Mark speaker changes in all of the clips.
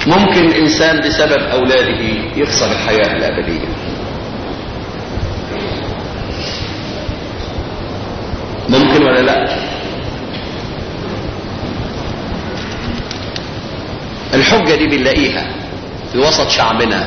Speaker 1: ممكن إنسان بسبب أولاده يخسر الحياة الأبدية ممكن ولا لا الحجة دي بنلاقيها في وسط شعبنا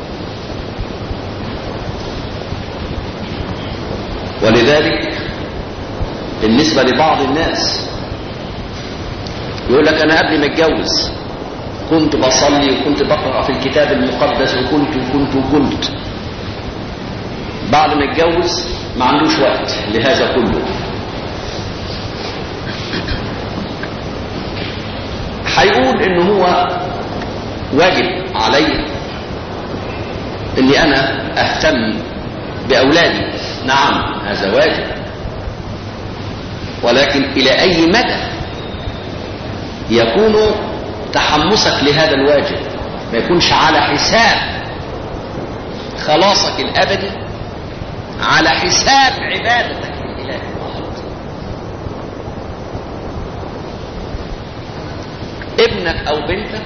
Speaker 1: ولذلك بالنسبة لبعض الناس يقول لك أنا قبل ما اتجوز كنت بصلي وكنت بقرأ في الكتاب المقدس وكنت وكنت وكنت بعد ما اتجوز ما عندوش وقت لهذا كله هيقول ان هو واجب علي اني انا اهتم باولادي نعم هذا واجب ولكن الى اي مدى يكون تحمسك لهذا الواجب ما يكونش على حساب خلاصك الابدي على حساب عبادتك لله ابنك او بنتك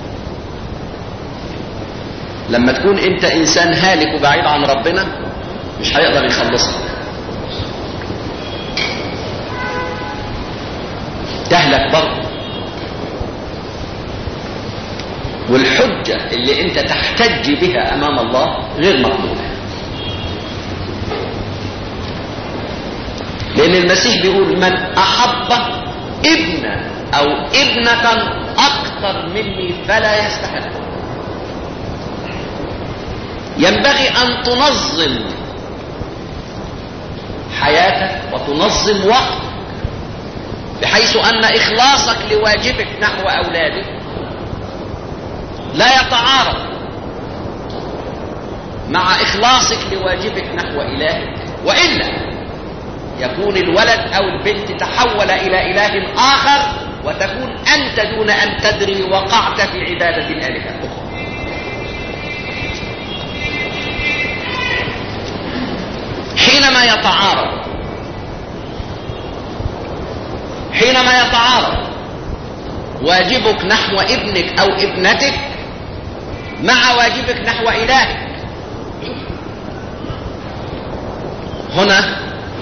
Speaker 1: لما تكون انت انسان هالك وبعيد عن ربنا مش هيقدر يخلصك تهلك برضه والحجة اللي انت تحتج بها امام الله غير مقبولة لان المسيح بيقول من احب ابنا او ابنة اكثر مني فلا يستحق ينبغي ان تنظم حياتك وتنظم وقتك بحيث ان اخلاصك لواجبك نحو اولادك لا يتعارض مع اخلاصك لواجبك نحو الهك والا يكون الولد او البنت تحول الى اله اخر وتكون انت دون ان تدري وقعت في عباده الالهه اخرى حينما يتعارض حينما يتعارض واجبك نحو ابنك او ابنتك مع واجبك نحو الهك هنا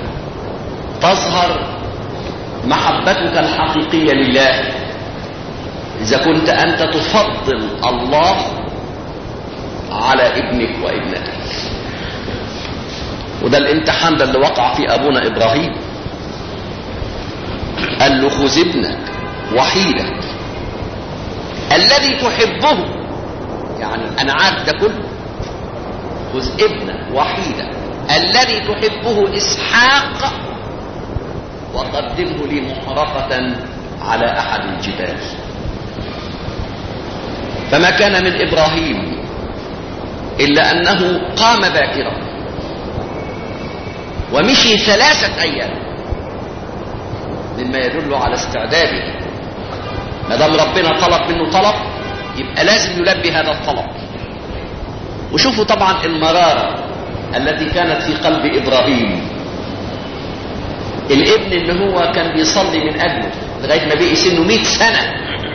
Speaker 1: تظهر محبتك الحقيقيه لله اذا كنت انت تفضل الله على ابنك وابنتك وده الامتحان ده اللي وقع في ابونا ابراهيم قال له خذ ابنك وحيدك الذي تحبه يعني انا عارف ده كله خذ ابنك وحيدك الذي تحبه اسحاق وقدمه لي محرقة على احد الجبال فما كان من ابراهيم الا انه قام باكرا ومشي ثلاثة ايام مما يدل على استعداده ما دام ربنا طلب منه طلب يبقى لازم يلبي هذا الطلب وشوفوا طبعا المرارة التي كانت في قلب إبراهيم الابن اللي هو كان بيصلي من أجله لغاية ما بقي سنه 100 سنة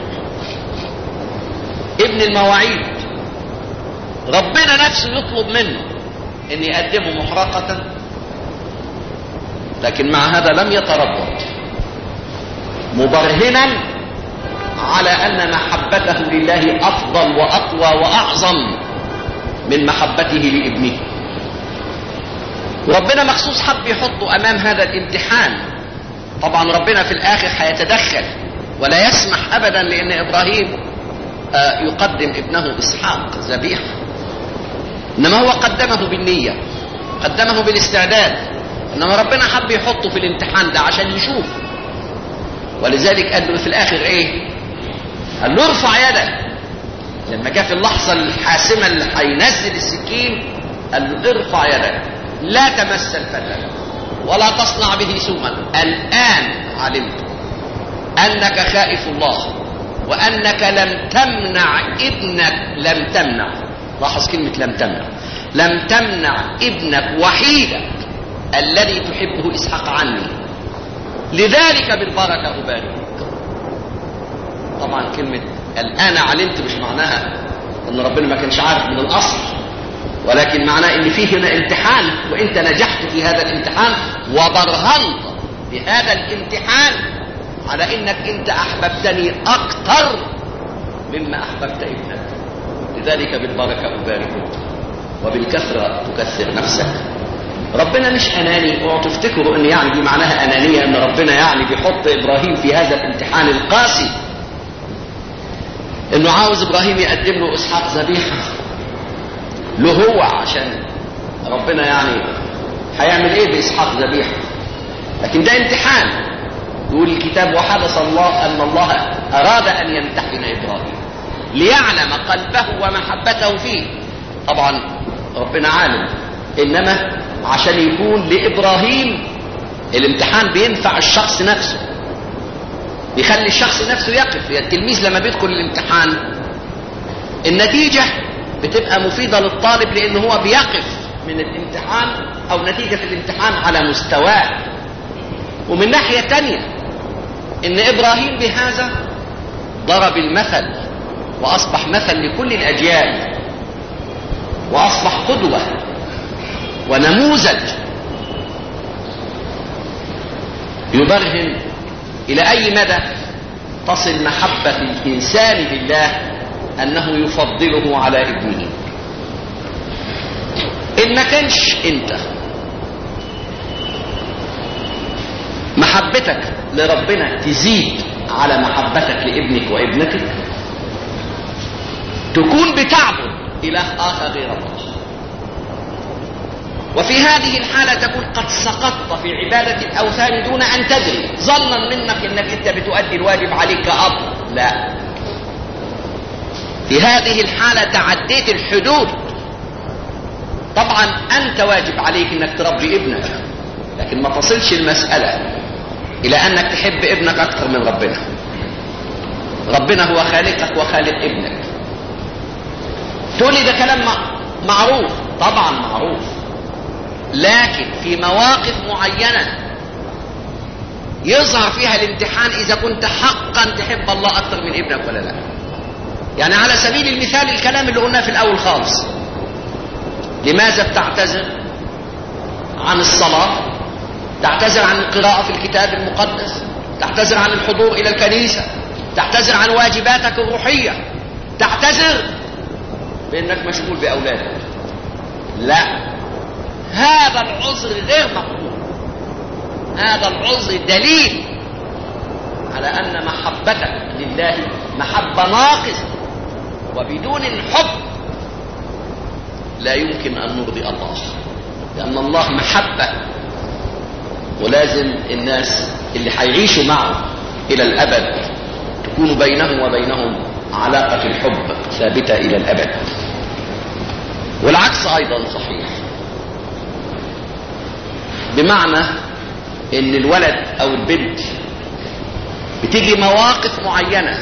Speaker 1: ابن المواعيد ربنا نفسه يطلب منه ان يقدمه محرقة لكن مع هذا لم يتردد مبرهنا على ان محبته لله افضل واقوى واعظم من محبته لابنه وربنا مخصوص حب يحطه امام هذا الامتحان طبعا ربنا في الاخر هيتدخل ولا يسمح ابدا لان ابراهيم يقدم ابنه اسحاق ذبيحه انما هو قدمه بالنيه قدمه بالاستعداد انما ربنا حب يحطه في الامتحان ده عشان يشوف ولذلك قال له في الاخر ايه قال له ارفع يدك لما جاء في اللحظة الحاسمة اللي هينزل السكين قال له ارفع يدك لا تمس الفتى ولا تصنع به سوءا الآن علمت أنك خائف الله وأنك لم تمنع ابنك لم تمنع لاحظ كلمة لم تمنع لم تمنع ابنك وحيدك الذي تحبه إسحاق عني لذلك بالبركة أبارك طبعا كلمة الآن علمت مش معناها أن ربنا ما كانش عارف من الأصل ولكن معناه أن في هنا امتحان وأنت نجحت في هذا الامتحان وبرهنت بهذا الامتحان على أنك أنت أحببتني أكثر مما أحببت ابنك لذلك بالبركة أباركك وبالكثرة تكثر نفسك ربنا مش أناني اوعوا تفتكروا أن يعني دي معناها أنانية أن ربنا يعني بيحط إبراهيم في هذا الامتحان القاسي أنه عاوز إبراهيم يقدم له إسحاق ذبيحة له هو عشان ربنا يعني هيعمل إيه بإسحاق ذبيحة لكن ده امتحان يقول الكتاب وحدث الله أن الله أراد أن يمتحن إبراهيم ليعلم قلبه ومحبته فيه طبعا ربنا عالم إنما عشان يكون لإبراهيم الامتحان بينفع الشخص نفسه بيخلي الشخص نفسه يقف يعني التلميذ لما بيدخل الامتحان النتيجة بتبقى مفيدة للطالب لأنه هو بيقف من الامتحان أو نتيجة الامتحان على مستواه ومن ناحية تانية إن إبراهيم بهذا ضرب المثل وأصبح مثل لكل الأجيال وأصبح قدوة ونموذج يبرهن إلى أي مدى تصل محبة الإنسان لله أنه يفضله على ابنه إن ما كانش أنت محبتك لربنا تزيد على محبتك لابنك وابنتك تكون بتعبد إله آخر غير الله وفي هذه الحالة تكون قد سقطت في عبادة الأوثان دون أن تدري ظنا منك أنك أنت بتؤدي الواجب عليك كأب لا في هذه الحالة تعديت الحدود طبعا أنت واجب عليك أنك تربي ابنك لكن ما تصلش المسألة إلى أنك تحب ابنك أكثر من ربنا ربنا هو خالقك وخالق ابنك تقولي ده كلام معروف طبعا معروف لكن في مواقف معينة يظهر فيها الامتحان إذا كنت حقا تحب الله أكثر من ابنك ولا لا يعني على سبيل المثال الكلام اللي قلناه في الأول خالص لماذا بتعتذر عن الصلاة تعتذر عن القراءة في الكتاب المقدس تعتذر عن الحضور إلى الكنيسة تعتذر عن واجباتك الروحية تعتذر بأنك مشغول بأولادك لا هذا العذر غير مقبول هذا العذر دليل على أن محبتك لله محبة ناقصة وبدون الحب لا يمكن أن نرضي الله لأن الله محبة ولازم الناس اللي هيعيشوا معه إلى الأبد تكون بينهم وبينهم علاقة الحب ثابتة إلى الأبد والعكس أيضا صحيح بمعنى ان الولد او البنت بتيجي مواقف معينة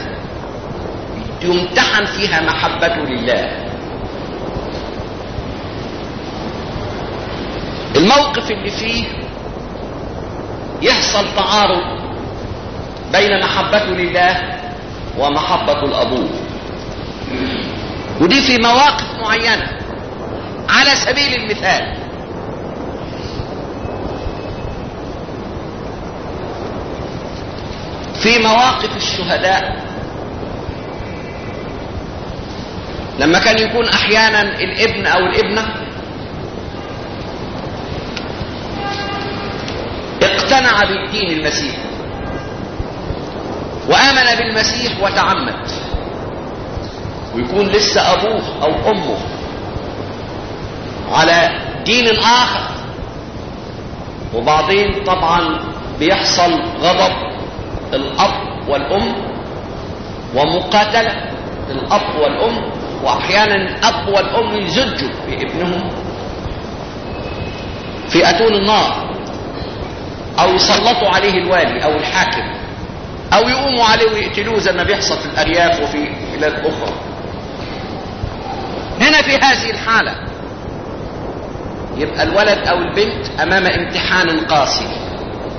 Speaker 1: يمتحن فيها محبته لله الموقف اللي فيه يحصل تعارض بين محبته لله ومحبة الأبوه ودي في مواقف معينة على سبيل المثال في مواقف الشهداء لما كان يكون احيانا الابن او الابنه اقتنع بالدين المسيح وامن بالمسيح وتعمد ويكون لسه ابوه او امه على دين اخر وبعدين طبعا بيحصل غضب الأب والأم ومقاتلة الأب والأم وأحيانا الأب والأم يزجوا بابنهم في أتون النار أو يسلطوا عليه الوالي أو الحاكم أو يقوموا عليه ويقتلوه زي ما بيحصل في الأرياف وفي بلاد أخرى هنا في هذه الحالة يبقى الولد أو البنت أمام امتحان قاسي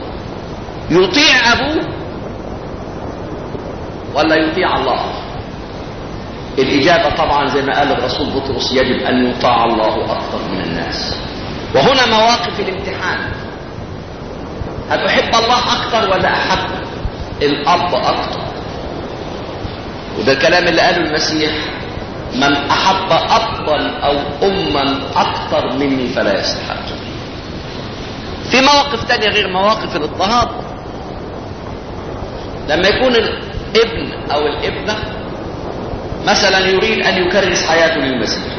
Speaker 1: يطيع أبوه ولا يطيع الله الإجابة طبعا زي ما قال الرسول بطرس يجب أن يطاع الله أكثر من الناس وهنا مواقف الامتحان هل أحب الله أكثر ولا أحب الأب أكثر وده الكلام اللي قاله المسيح من أحب أبا أو أما أكثر مني فلا يستحق في مواقف تانية غير مواقف الاضطهاد لما يكون الابن أو الابنة مثلا يريد أن يكرس حياته للمسيح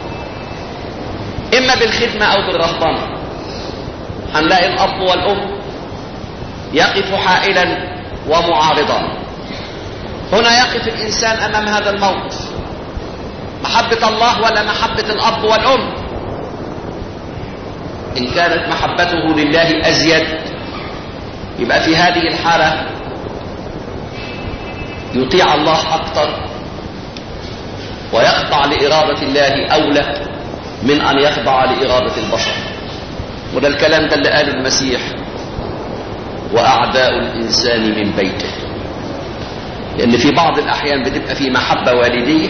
Speaker 1: إما بالخدمة أو بالرهبنة هنلاقي الأب والأم يقف حائلا ومعارضا هنا يقف الإنسان أمام هذا الموقف محبة الله ولا محبة الأب والأم إن كانت محبته لله أزيد يبقى في هذه الحالة يطيع الله أكثر ويخضع لإرادة الله أولى من أن يخضع لإرادة البشر وده الكلام ده اللي قاله المسيح وأعداء الإنسان من بيته لأن في بعض الأحيان بتبقى في محبة والدية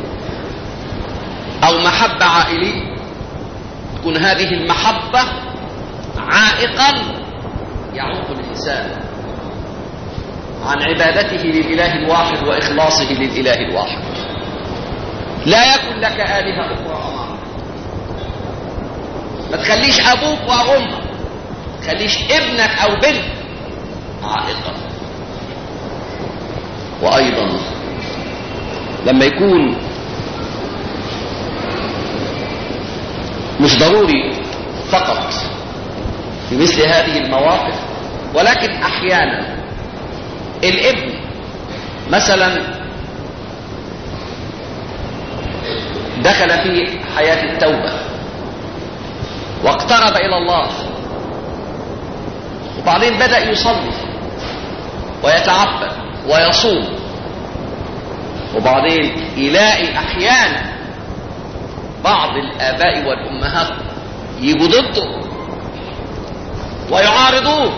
Speaker 1: أو محبة عائلية تكون هذه المحبة عائقا يعوق الإنسان عن عبادته للإله الواحد وإخلاصه للإله الواحد لا يكن لك آلهة أخرى أمامك ما تخليش أبوك وأمك تخليش ابنك أو بنت عائقا وأيضا لما يكون مش ضروري فقط في مثل هذه المواقف ولكن احيانا الابن مثلا دخل في حياة التوبة واقترب إلى الله وبعدين بدأ يصلي ويتعبد ويصوم وبعدين يلاقي أحيانا بعض الآباء والأمهات يجوا ضده ويعارضوه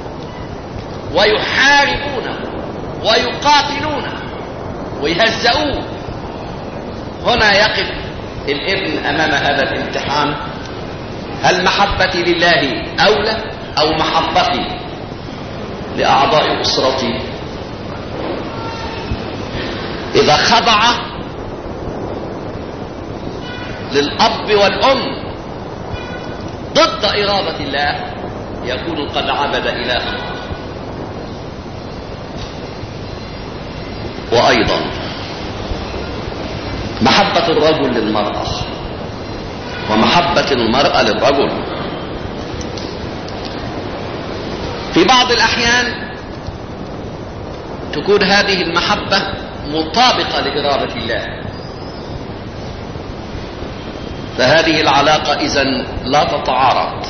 Speaker 1: ويحاربونه ويقاتلونه ويهزؤوه هنا يقف الابن أمام هذا الامتحان هل محبتي لله أولى أو محبتي لأعضاء أسرتي إذا خضع للأب والأم ضد إرادة الله يكون قد عبد إلها وأيضا محبة الرجل للمرأة ومحبة المرأة للرجل في بعض الأحيان تكون هذه المحبة مطابقة لإرادة الله فهذه العلاقة إذا لا تتعارض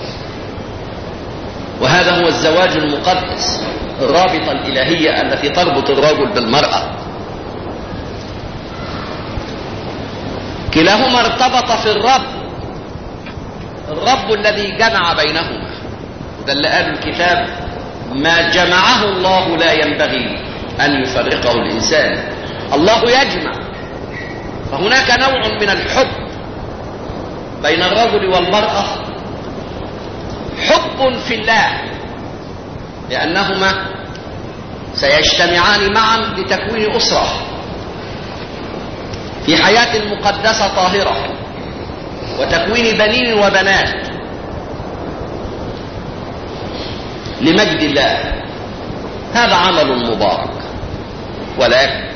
Speaker 1: وهذا هو الزواج المقدس الرابطة الإلهية التي تربط الرجل بالمرأة كلاهما ارتبط في الرب الرب الذي جمع بينهما ده اللي قال الكتاب ما جمعه الله لا ينبغي أن يفرقه الإنسان الله يجمع فهناك نوع من الحب بين الرجل والمرأة حب في الله لأنهما سيجتمعان معا لتكوين أسرة في حياة مقدسة طاهرة وتكوين بنين وبنات لمجد الله هذا عمل مبارك ولكن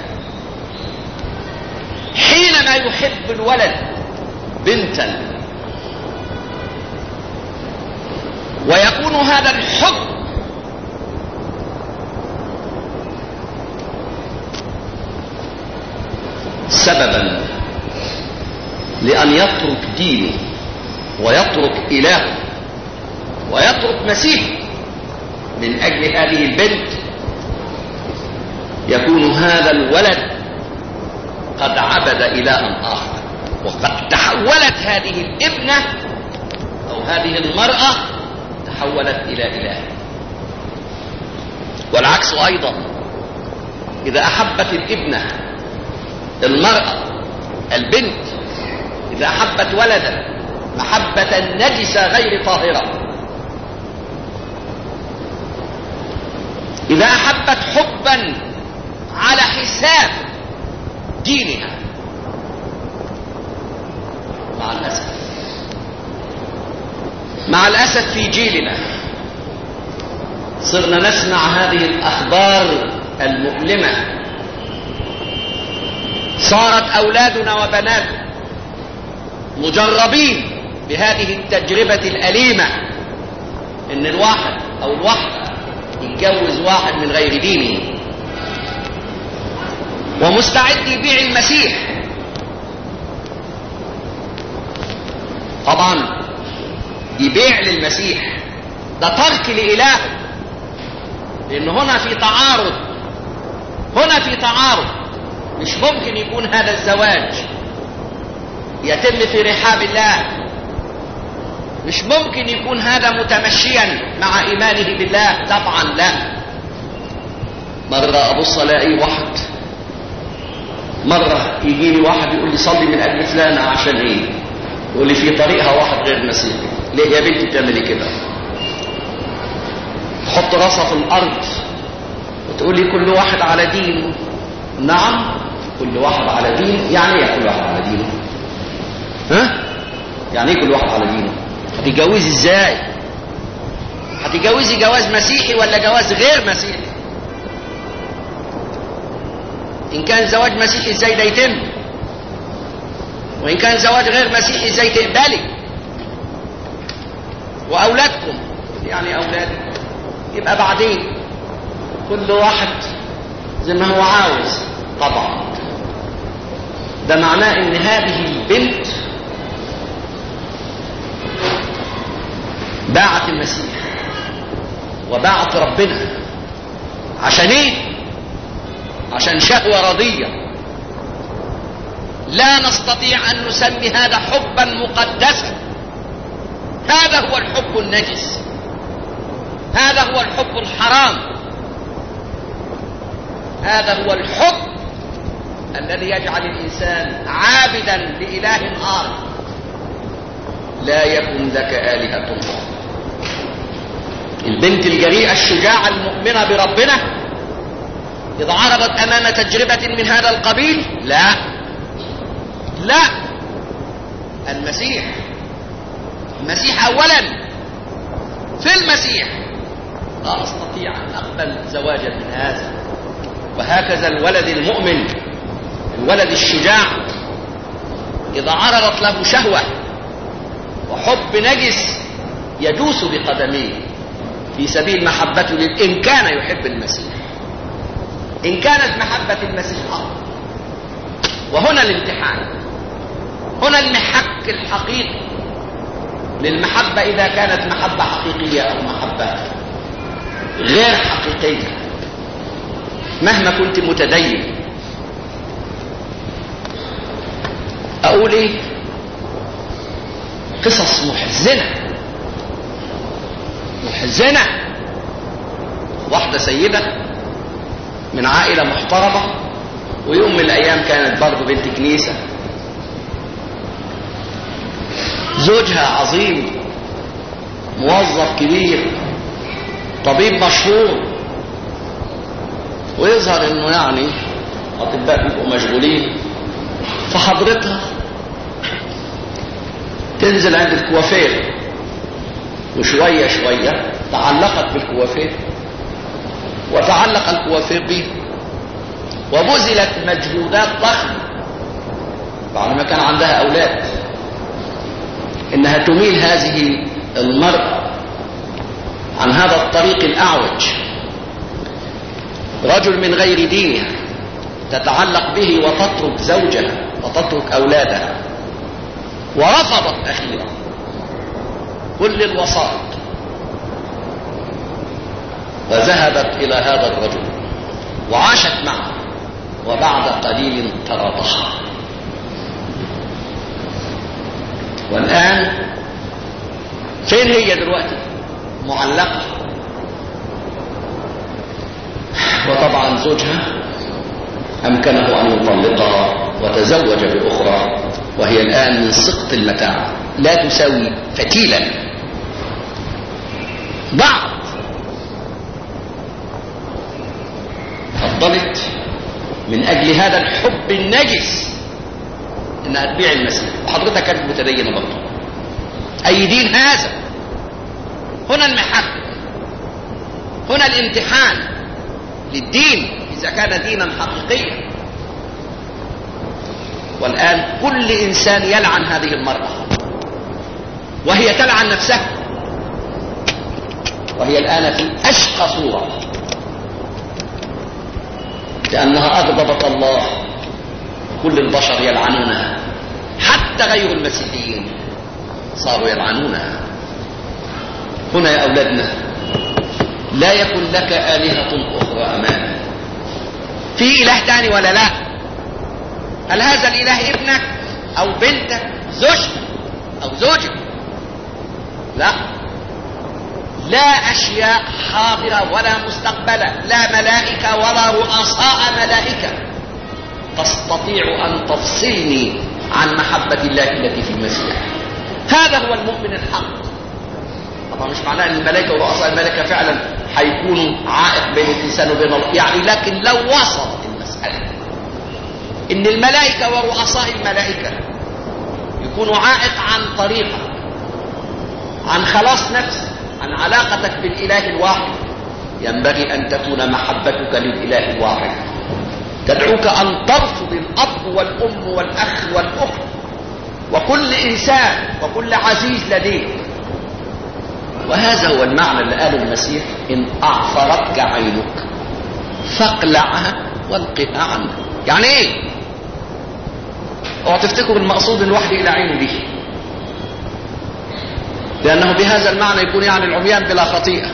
Speaker 1: حينما يحب الولد بنتا ويكون هذا الحب سببا لأن يترك دينه ويترك إلهه ويترك مسيحه من أجل هذه البنت يكون هذا الولد قد عبد إلها آخر وقد تحولت هذه الابنة أو هذه المرأة تحولت إلى إله والعكس أيضا إذا أحبت الابنة المرأة البنت إذا أحبت ولدا محبة نجسة غير طاهرة إذا أحبت حبا على حساب دينها مع الأسف مع الأسف في جيلنا صرنا نسمع هذه الأخبار المؤلمة صارت أولادنا وبناتنا مجربين بهذه التجربة الأليمة إن الواحد أو الواحدة يتجوز واحد من غير دينه ومستعد يبيع المسيح طبعا يبيع للمسيح ده ترك لإله لأن هنا في تعارض هنا في تعارض مش ممكن يكون هذا الزواج يتم في رحاب الله مش ممكن يكون هذا متمشيا مع إيمانه بالله طبعا لا مرة أبص ألاقي واحد مرة يجي لي واحد يقول لي صلي من أجل فلانة عشان إيه يقول لي في طريقها واحد غير مسيحي ليه يا بنتي بتعملي كده تحط راسها في الأرض وتقول لي كل واحد على دينه نعم كل واحد على دينه يعني ايه كل واحد على دينه ها يعني ايه كل واحد على دينه هتتجوزي ازاي هتتجوزي جواز مسيحي ولا جواز غير مسيحي ان كان زواج مسيحي ازاي ده يتم وان كان زواج غير مسيحي ازاي تقبلي واولادكم يعني اولادك يبقى بعدين كل واحد زي ما هو عاوز طبعا ده معناه ان هذه البنت باعت المسيح وباعت ربنا عشان ايه عشان شهوة رضية لا نستطيع ان نسمي هذا حبا مقدسا هذا هو الحب النجس هذا هو الحب الحرام هذا هو الحب الذي يجعل الإنسان عابدا لإله آخر لا يكن لك آلهة أخرى البنت الجريئة الشجاعة المؤمنة بربنا إذا عرضت أمام تجربة من هذا القبيل لا لا المسيح المسيح أولا في المسيح لا أستطيع أن أقبل زواجا من هذا وهكذا الولد المؤمن الولد الشجاع إذا عرضت له شهوة وحب نجس يدوس بقدميه في سبيل محبته إن كان يحب المسيح إن كانت محبة المسيح حق وهنا الامتحان هنا المحك الحقيقي للمحبة إذا كانت محبة حقيقية أو محبة غير حقيقية مهما كنت متدين أقول إيه قصص محزنة محزنة واحدة سيدة من عائلة محترمة ويوم من الأيام كانت برضه بنت كنيسة زوجها عظيم موظف كبير طبيب مشهور ويظهر انه يعني اطباء بيبقوا مشغولين فحضرتها تنزل عند الكوافير وشويه شويه تعلقت بالكوافير وتعلق الكوافير به وبذلت مجهودات ضخمه بعد ما كان عندها اولاد انها تميل هذه المرأة عن هذا الطريق الاعوج رجل من غير دينها تتعلق به وتترك زوجها وتترك اولادها ورفضت اخيرا كل الوسائط وذهبت الى هذا الرجل وعاشت معه وبعد قليل طردها والآن فين هي دلوقتي معلقة وطبعا زوجها أمكنه أن يطلقها وتزوج بأخرى وهي الآن من سقط المتاع لا تساوي فتيلا بعض فضلت من أجل هذا الحب النجس إنها تبيع المسيح وحضرتك كانت متدينة برضه أي دين هذا هنا المحك هنا الامتحان للدين إذا كان دينا حقيقيا والآن كل إنسان يلعن هذه المرأة وهي تلعن نفسها وهي الآن في أشقى صورة لأنها أغضبت الله كل البشر يلعنونها حتى غير المسيحيين صاروا يلعنونها هنا يا أولادنا لا يكن لك آلهة أخرى أمامك في إله تاني ولا لا هل هذا الإله ابنك أو بنتك زوجتك أو زوجك لا لا أشياء حاضرة ولا مستقبلة لا ملائكة ولا رؤساء ملائكة تستطيع أن تفصلني عن محبة الله التي في المسيح هذا هو المؤمن الحق طبعا مش معناه ان الملائكه ورؤساء الملائكه فعلا هيكونوا عائق بين الانسان وبين الله يعني لكن لو وصلت المساله ان الملائكه ورؤساء الملائكه يكونوا عائق عن طريقك عن خلاص نفسك عن علاقتك بالاله الواحد ينبغي ان تكون محبتك للاله الواحد تدعوك ان ترفض الاب والام والاخ والاخت وكل انسان وكل عزيز لديك وهذا هو المعنى اللي قاله المسيح ان اعثرتك عينك فاقلعها والقها عنك يعني ايه اوعى تفتكروا المقصود الوحي الى عينه دي لانه بهذا المعنى يكون يعني العميان بلا خطيئه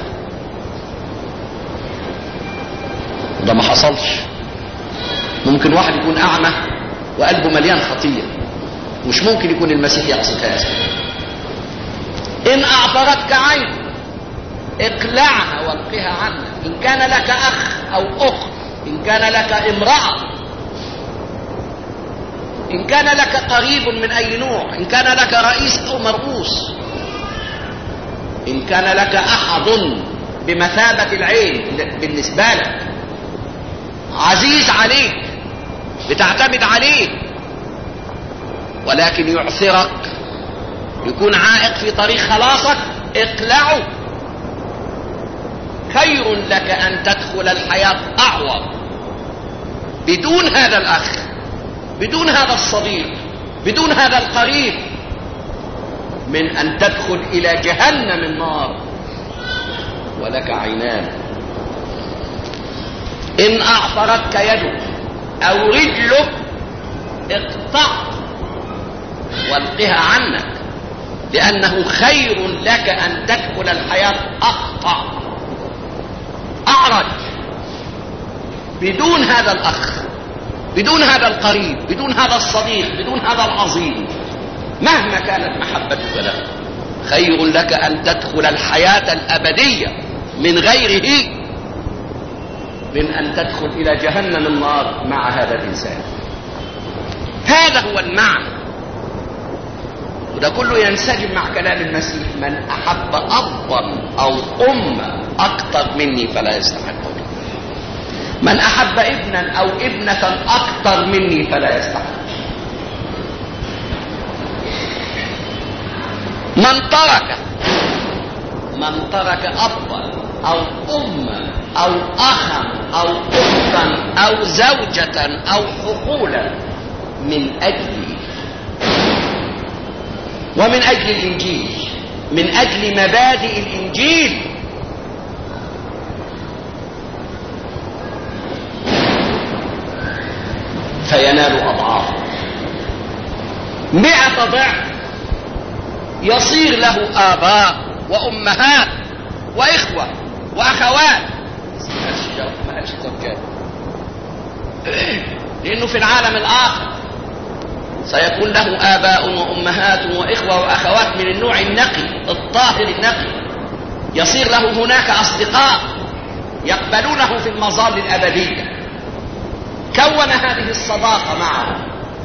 Speaker 1: ده ما حصلش ممكن واحد يكون اعمى وقلبه مليان خطيه مش ممكن يكون المسيح يقصد هذا إن أعثرتك عين اقلعها والقها عنك إن كان لك أخ أو أخت إن كان لك امرأة إن كان لك قريب من أي نوع إن كان لك رئيس أو مرؤوس إن كان لك أحد بمثابة العين بالنسبة لك عزيز عليك بتعتمد عليه ولكن يعثرك يكون عائق في طريق خلاصك اقلعه خير لك ان تدخل الحياة اعور بدون هذا الاخ بدون هذا الصديق بدون هذا القريب من ان تدخل الى جهنم النار ولك عينان ان اعثرتك يدك او رجلك اقطع والقها عنك لأنه خير لك أن تدخل الحياة أقطع أعرج بدون هذا الأخ بدون هذا القريب بدون هذا الصديق بدون هذا العظيم مهما كانت محبتك له خير لك أن تدخل الحياة الأبدية من غيره من أن تدخل إلى جهنم النار مع هذا الإنسان هذا هو المعنى وده كله ينسجم مع كلام المسيح من احب ابا او اما اكثر مني فلا يستحقني من احب ابنا او ابنه اكثر مني فلا يستحق من ترك من ترك ابا او اما او اخا او اختا او زوجه او حقولا من اجلي ومن أجل الإنجيل من أجل مبادئ الإنجيل فينال أضعاف مئة ضعف يصير له آباء وأمهات وإخوة وأخوات ما قالش زوجات لأنه في العالم الآخر سيكون له آباء وأمهات وإخوة وأخوات من النوع النقي الطاهر النقي يصير له هناك أصدقاء يقبلونه في المظال الأبدية كون هذه الصداقة معه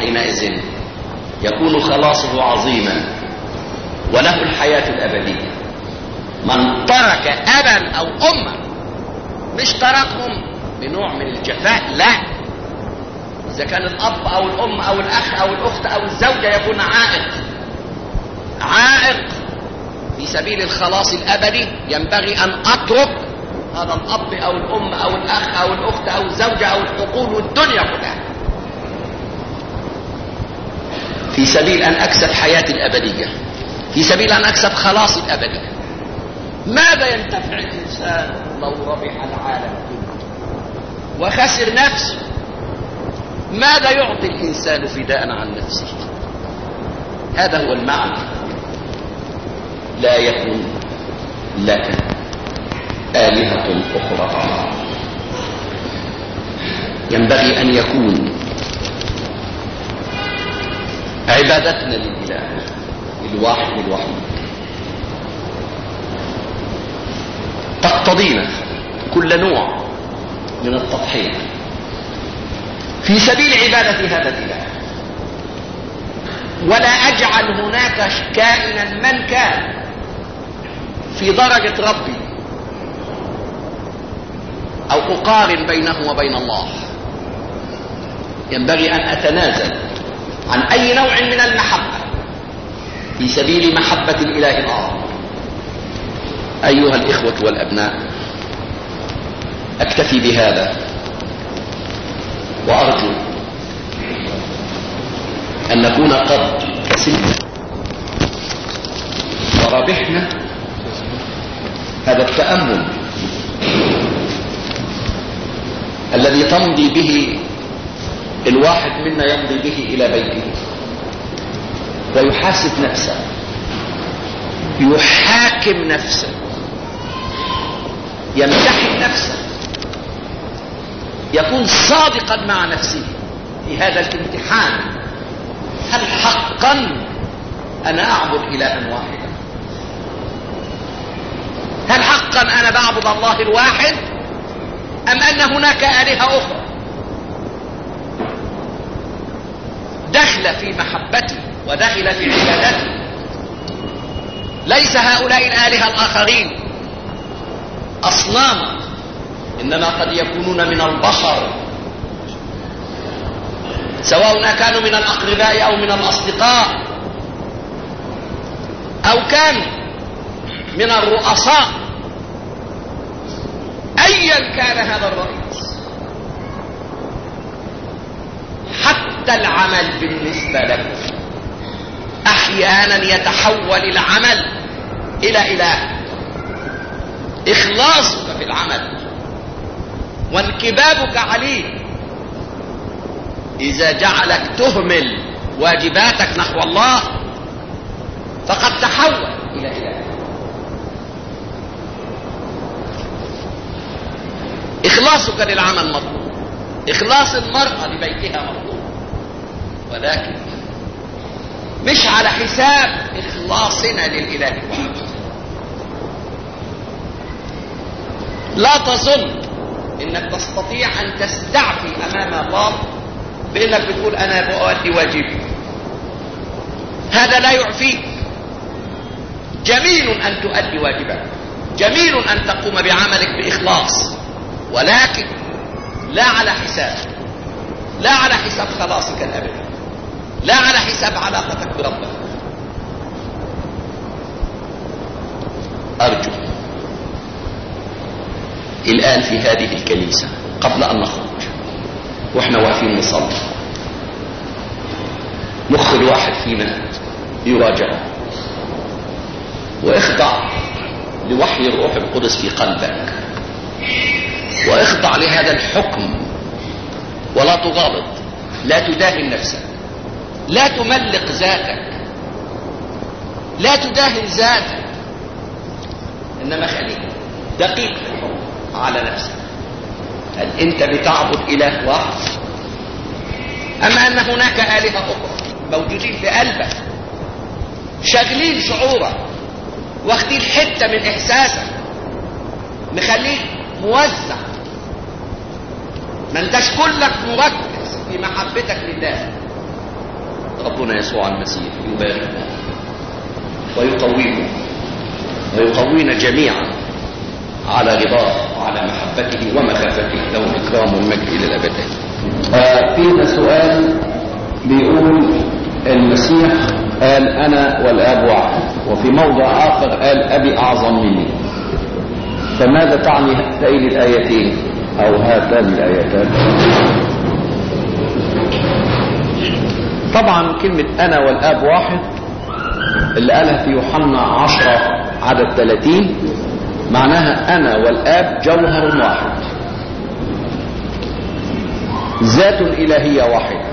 Speaker 1: حينئذ يكون خلاصه عظيما وله الحياة الأبدية من ترك أبا أو أما مش تركهم بنوع من الجفاء لا إذا كان الأب أو الأم أو الأخ أو الأخت أو الزوجة يكون عائق عائق في سبيل الخلاص الأبدي ينبغي أن أترك هذا الأب أو الأم أو الأخ أو الأخت أو الزوجة أو الحقول والدنيا كلها في سبيل أن أكسب حياتي الأبدية في سبيل أن أكسب خلاصي الأبدي ماذا ينتفع الإنسان لو ربح العالم كله وخسر نفسه ماذا يعطي الإنسان فداء عن نفسه هذا هو المعنى لا يكون لك آلهة أخرى ينبغي أن يكون عبادتنا لله الواحد الوحيد تقتضينا كل نوع من التضحية في سبيل عبادة هذا الإله ولا أجعل هناك كائنا من كان في درجة ربي أو أقارن بينه وبين الله ينبغي أن أتنازل عن أي نوع من المحبة في سبيل محبة الإله الأعظم أيها الإخوة والأبناء أكتفي بهذا وأرجو أن نكون قد كسبنا وربحنا هذا التأمل الذي تمضي به الواحد منا يمضي به إلى بيته ويحاسب نفسه يحاكم نفسه يمتحن نفسه يكون صادقا مع نفسه في هذا الامتحان هل حقا انا اعبد الها واحدا هل حقا انا بعبد الله الواحد ام ان هناك الهه اخرى دخل في محبتي ودخل في عبادتي ليس هؤلاء الالهه الاخرين اصناما انما قد يكونون من البشر سواء كانوا من الاقرباء او من الاصدقاء او كانوا من الرؤساء ايا كان هذا الرئيس حتى العمل بالنسبه لك احيانا يتحول العمل الى اله اخلاصك في العمل وانكبابك عليه اذا جعلك تهمل واجباتك نحو الله فقد تحول الى اله اخلاصك للعمل مطلوب اخلاص المراه لبيتها مطلوب ولكن مش على حساب اخلاصنا للاله الواحد لا تظن انك تستطيع ان تستعفي امام الله بانك بتقول انا بؤدي واجبي هذا لا يعفيك جميل ان تؤدي واجبك جميل ان تقوم بعملك باخلاص ولكن لا على حساب لا على حساب خلاصك الابدي لا على حساب علاقتك بربك ارجو الآن في هذه الكنيسة قبل أن نخرج وإحنا واقفين نصلي مخ الواحد فينا يراجع واخضع لوحي الروح القدس في قلبك واخضع لهذا الحكم ولا تغالط لا تداهن نفسك لا تملق ذاتك لا تداهن ذاتك انما خليك دقيق في الحكم على نفسك هل انت بتعبد اله واحد اما ان هناك الهه اخرى موجودين في قلبك شاغلين شعورك واخدين حته من احساسك مخليك موزع ما انتش كلك مركز في محبتك لله ربنا يسوع المسيح يباركنا ويقوينا ويقوينا جميعا على رضاه وعلى محبته ومخافته له الإكرام والمجد إلى الأبدين
Speaker 2: آه، فينا سؤال بيقول المسيح قال أنا والآب واحد وفي موضع آخر قال أبي أعظم مني فماذا تعني هاتين الآيتين أو هاتان الآيتان
Speaker 1: طبعا كلمة أنا والآب واحد اللي قالها في يوحنا 10 عدد 30 معناها أنا والآب جوهر واحد ذات إلهية واحدة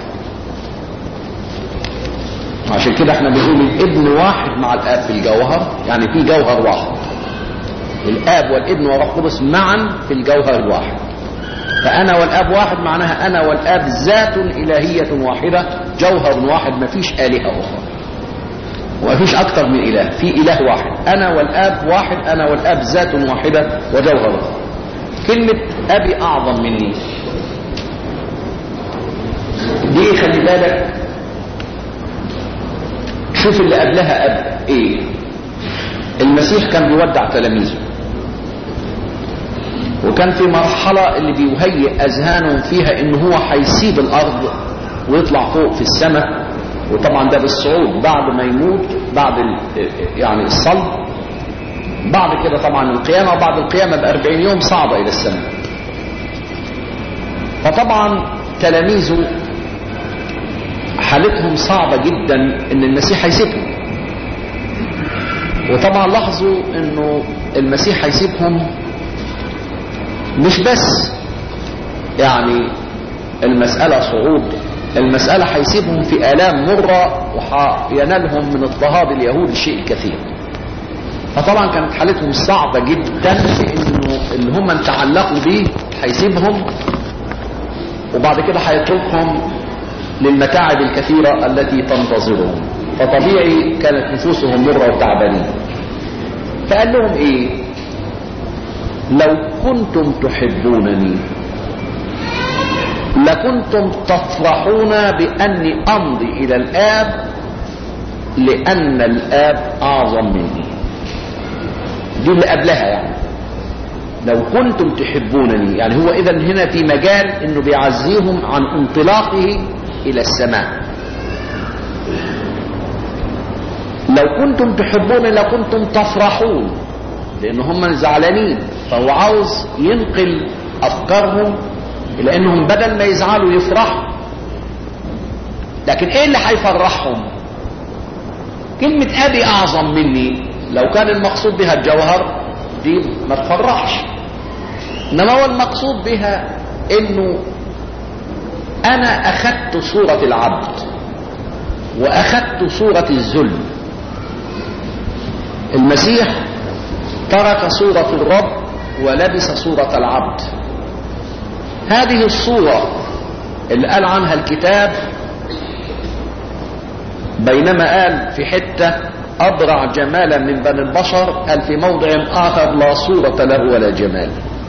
Speaker 1: عشان كده احنا بنقول الابن واحد مع الآب في الجوهر يعني في جوهر واحد الآب والابن والروح القدس معا في الجوهر الواحد فأنا والآب واحد معناها أنا والآب ذات إلهية واحدة جوهر واحد ما فيش آلهة أخرى وما فيش أكتر من إله في إله واحد أنا والآب واحد أنا والآب ذات واحدة وجوهر واحد كلمة أبي أعظم مني دي خلي بالك شوف اللي قبلها أب إيه المسيح كان بيودع تلاميذه وكان في مرحلة اللي بيهيئ أذهانهم فيها إن هو هيسيب الأرض ويطلع فوق في السماء وطبعا ده بالصعود بعد ما يموت بعد يعني الصلب بعد كده طبعا القيامة وبعد القيامة بأربعين يوم صعدة إلى السماء فطبعا تلاميذه حالتهم صعبة جدا إن المسيح هيسيبهم وطبعا لاحظوا إنه المسيح هيسيبهم مش بس يعني المسألة صعود المسألة هيسيبهم في آلام مرة وينالهم من اضطهاد اليهود الشيء الكثير فطبعا كانت حالتهم صعبة جدا لأنه اللي هم تعلقوا بيه هيسيبهم وبعد كده هيتركهم للمتاعب الكثيرة التي تنتظرهم فطبيعي كانت نفوسهم مرة وتعبانين فقال لهم ايه لو كنتم تحبونني لكنتم تفرحون بأني أمضي إلى الآب لأن الآب أعظم مني دي اللي قبلها يعني لو كنتم تحبونني يعني هو إذا هنا في مجال إنه بيعزيهم عن انطلاقه إلى السماء لو كنتم تحبون لكنتم تفرحون لأن هم زعلانين فهو عاوز ينقل أفكارهم إلى أنهم بدل ما يزعلوا يفرحوا لكن إيه اللي هيفرحهم كلمة أبي أعظم مني لو كان المقصود بها الجوهر دي ما تفرحش إنما هو المقصود بها إنه أنا أخذت صورة العبد وأخذت صورة الذل المسيح ترك صورة الرب ولبس صورة العبد هذه الصورة اللي قال عنها الكتاب بينما قال في حتة أبرع جمالا من بني البشر قال في موضع آخر لا صورة له ولا جمال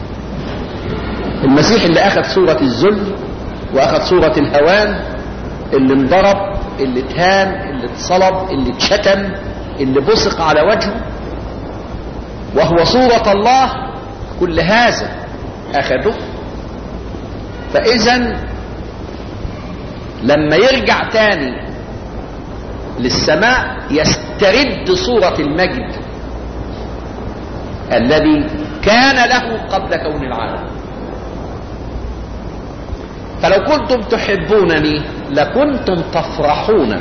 Speaker 1: المسيح اللي أخذ صورة الذل وأخذ صورة الهوان اللي انضرب اللي اتهان اللي اتصلب اللي اتشتم اللي بصق على وجهه وهو صورة الله كل هذا أخذه فإذا لما يرجع تاني للسماء يسترد صورة المجد الذي كان له قبل كون العالم فلو كنتم تحبونني لكنتم تفرحون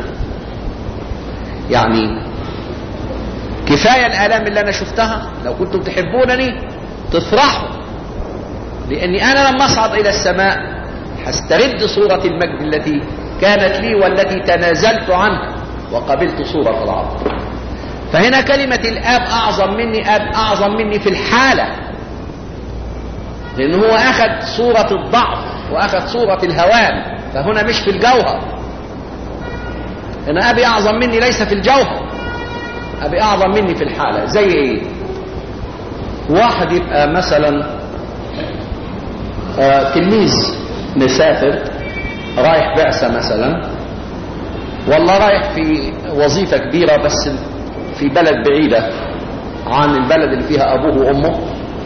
Speaker 1: يعني كفاية الآلام اللي أنا شفتها لو كنتم تحبونني تفرحوا لأني أنا لما أصعد إلى السماء هسترد صورة المجد التي كانت لي والتي تنازلت عنها وقبلت صورة العبد فهنا كلمة الآب أعظم مني أب أعظم مني في الحالة لأنه هو أخذ صورة الضعف وأخذ صورة الهوان فهنا مش في الجوهر هنا أبي أعظم مني ليس في الجوهر أبي أعظم مني في الحالة زي إيه واحد يبقى مثلا آه تلميذ مسافر رايح بعثة مثلا
Speaker 2: والله رايح في وظيفة كبيرة بس في بلد بعيدة عن البلد اللي فيها أبوه وأمه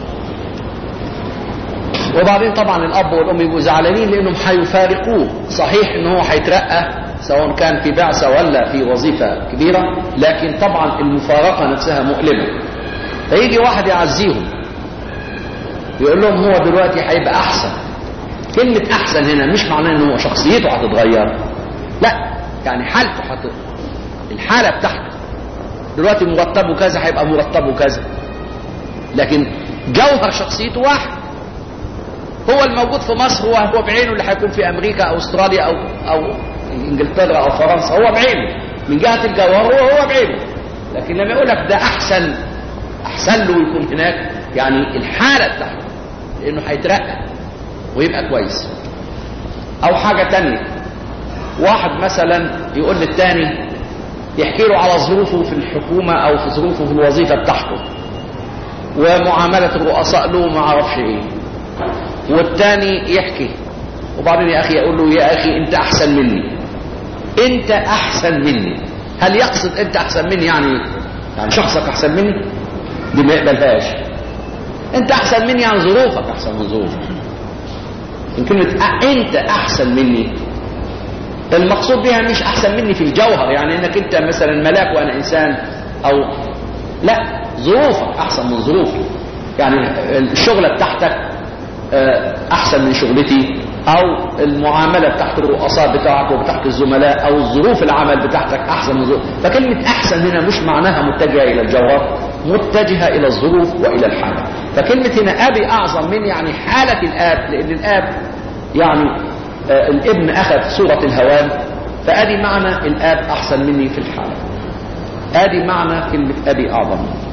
Speaker 2: وبعدين طبعا الأب والأم يبقوا زعلانين لأنهم هيفارقوه صحيح إن هو هيترقى سواء كان في بعثة ولا في وظيفة كبيرة لكن طبعا المفارقة نفسها مؤلمة فيجي واحد يعزيهم يقول لهم هو دلوقتي هيبقى أحسن كلمة أحسن هنا مش معناه إن هو شخصيته هتتغير لا يعني حالته هت الحالة بتاعته دلوقتي مرتبه كذا هيبقى مرتبه كذا لكن جوهر شخصيته واحد هو الموجود في مصر هو هو بعينه اللي هيكون في امريكا او استراليا او او انجلترا او فرنسا هو بعينه من جهه الجوهر هو هو بعينه لكن لما يقول لك ده احسن احسن له يكون هناك يعني الحاله بتاعته لانه هيترقى ويبقى كويس او حاجه تانية واحد مثلا يقول للتاني يحكي له على ظروفه في الحكومه او في ظروفه في الوظيفه بتاعته ومعامله الرؤساء له ما اعرفش ايه والتاني يحكي وبعدين يا اخي يقول له يا اخي انت احسن مني انت احسن مني هل يقصد انت احسن مني يعني يعني شخصك احسن مني دي ما يقبلهاش انت احسن مني يعني ظروفك احسن من ظروفك ان كلمه انت احسن مني المقصود بها مش احسن مني في الجوهر يعني انك انت مثلا ملاك وانا انسان او لا ظروفك احسن من ظروفي يعني الشغله بتاعتك احسن من شغلتي او المعاملة بتاعت الرؤساء بتاعك وبتاعت الزملاء او الظروف العمل بتاعتك احسن من ظروف فكلمة احسن هنا مش معناها متجهة الى الجوهر متجهة الى الظروف والى الحالة فكلمة هنا ابي اعظم من يعني حالة الاب لان الاب يعني آه الابن اخذ صورة الهوان فادي معنى الاب احسن مني في الحالة ادي معنى كلمة ابي اعظم مني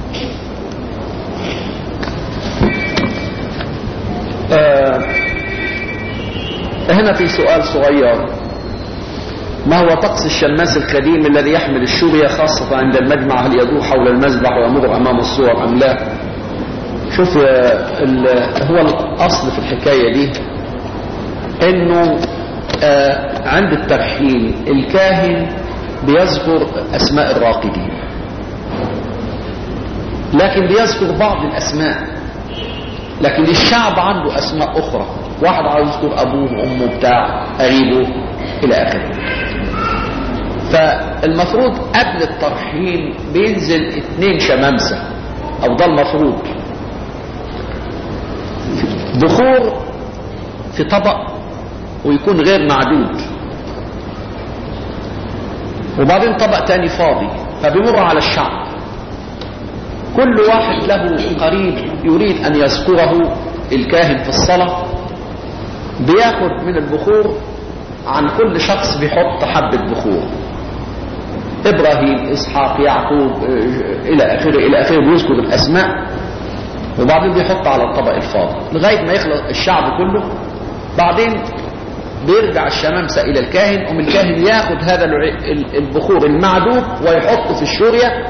Speaker 2: آه هنا في سؤال صغير ما هو طقس الشماس القديم الذي يحمل الشورية خاصة عند المجمع هل يدور حول المذبح ويمر أمام الصور أم لا شوف هو الأصل في الحكاية دي انه آه عند الترحيل الكاهن بيذكر أسماء الراقدين لكن بيذكر بعض الأسماء لكن الشعب عنده اسماء اخرى واحد عاوز يذكر ابوه وامه بتاع قريبه الى اخره فالمفروض قبل الترحيل بينزل اتنين شمامسة او ده المفروض بخور في طبق ويكون غير معدود وبعدين طبق تاني فاضي فبيمر على الشعب كل واحد له قريب يريد أن يذكره الكاهن في الصلاة بياخد من البخور عن كل شخص بيحط حبة بخور إبراهيم إسحاق يعقوب إلى آخره إلى آخره بيذكر الأسماء وبعدين بيحط على الطبق الفاضي لغاية ما يخلص الشعب كله بعدين بيرجع الشمامسة إلى الكاهن ومن الكاهن ياخد هذا البخور المعدود ويحطه في الشورية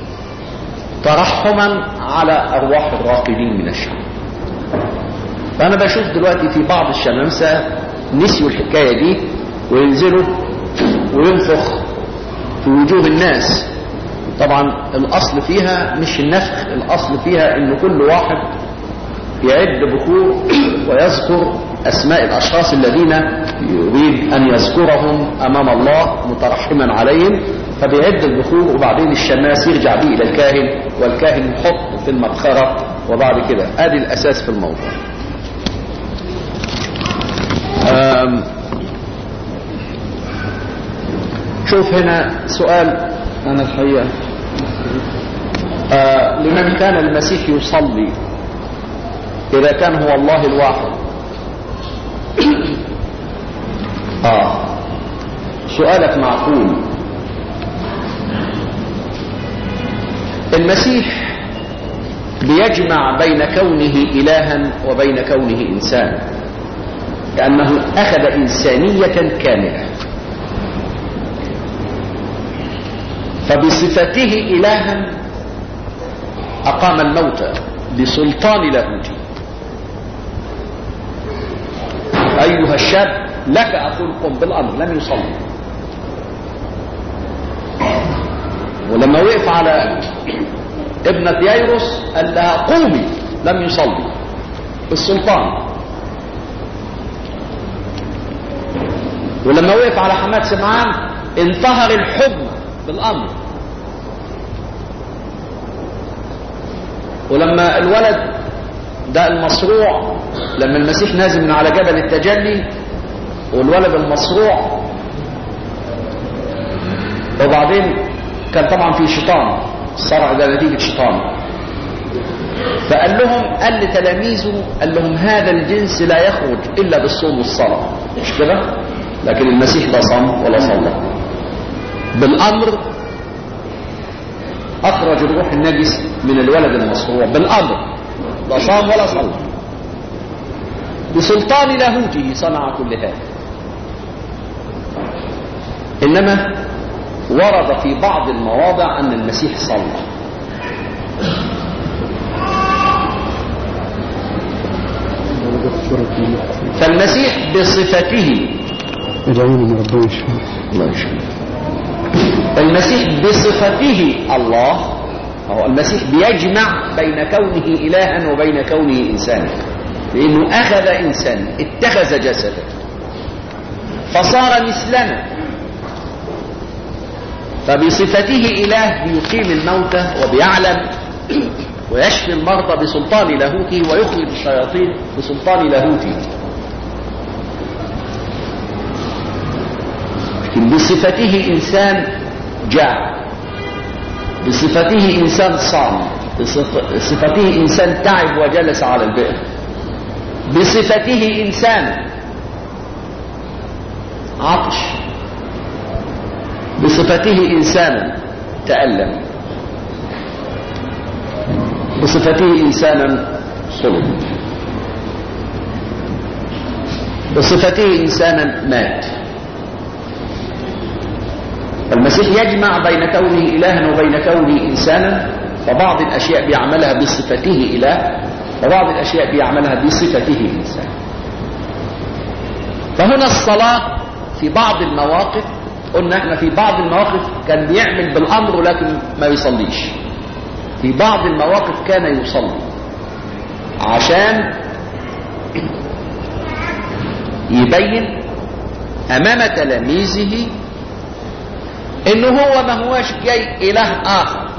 Speaker 2: ترحما على أرواح الراقدين من الشعب فأنا بشوف دلوقتي في بعض الشمامسة نسيوا الحكاية دي وينزلوا وينفخ في وجوه الناس طبعا الأصل فيها مش النفخ الأصل فيها إن كل واحد يعد بخور ويذكر أسماء الأشخاص الذين يريد أن يذكرهم أمام الله مترحما عليهم فبيعد البخور وبعدين الشماس يرجع بيه إلى الكاهن والكاهن يحط في المبخرة وبعد كده ادي الأساس في الموضوع شوف هنا سؤال أنا الحقيقة آه لمن كان المسيح يصلي إذا كان هو الله الواحد آه سؤالك معقول المسيح بيجمع بين كونه إلها وبين كونه إنسان لأنه أخذ إنسانية كاملة فبصفته إلها أقام الموتى بسلطان لاهوتي أيها الشاب لك أقول قم بالأمر لم يصلي ولما وقف على ابنة ييروس قال لها قومي لم يصلي السلطان ولما وقف على حماد سمعان انتهر الحب بالامر ولما الولد ده المصروع لما المسيح نازل من على جبل التجلي والولد المصروع وبعدين كان طبعا في شيطان الصرع ده نتيجة شيطان فقال لهم قال لتلاميذه قال لهم هذا الجنس لا يخرج إلا بالصوم والصلاة مش كده لكن المسيح لا صام ولا صلى بالأمر أخرج الروح النجس من الولد المصروع بالأمر لا صام ولا صلى بسلطان لاهوته صنع كل هذا إنما ورد في بعض المواضع أن المسيح صلى فالمسيح بصفته
Speaker 3: ادعونا من ربنا يشفى
Speaker 2: الله يشفيك المسيح بصفته الله هو المسيح بيجمع بين كونه إلها وبين كونه إنسانا لأنه أخذ إنسان اتخذ جسدا فصار مثلنا فبصفته إله بيقيم الموتى وبيعلم ويشفي المرضى بسلطان لاهوته ويخرج الشياطين بسلطان لاهوته لكن بصفته إنسان جاع بصفته إنسان صام بصفته إنسان تعب وجلس على البئر بصفته إنسان عطش بصفته إنسانا تألم بصفته إنسانا صلب بصفته إنسانا مات المسيح يجمع بين كونه إلها وبين كونه إنسانا فبعض الأشياء بيعملها بصفته إله وبعض الأشياء بيعملها بصفته إنسان فهنا الصلاة في بعض المواقف قلنا احنا في بعض المواقف كان بيعمل بالأمر لكن ما يصليش في بعض المواقف كان يصلي عشان يبين أمام تلاميذه إنه هو ما هوش جاي إله آخر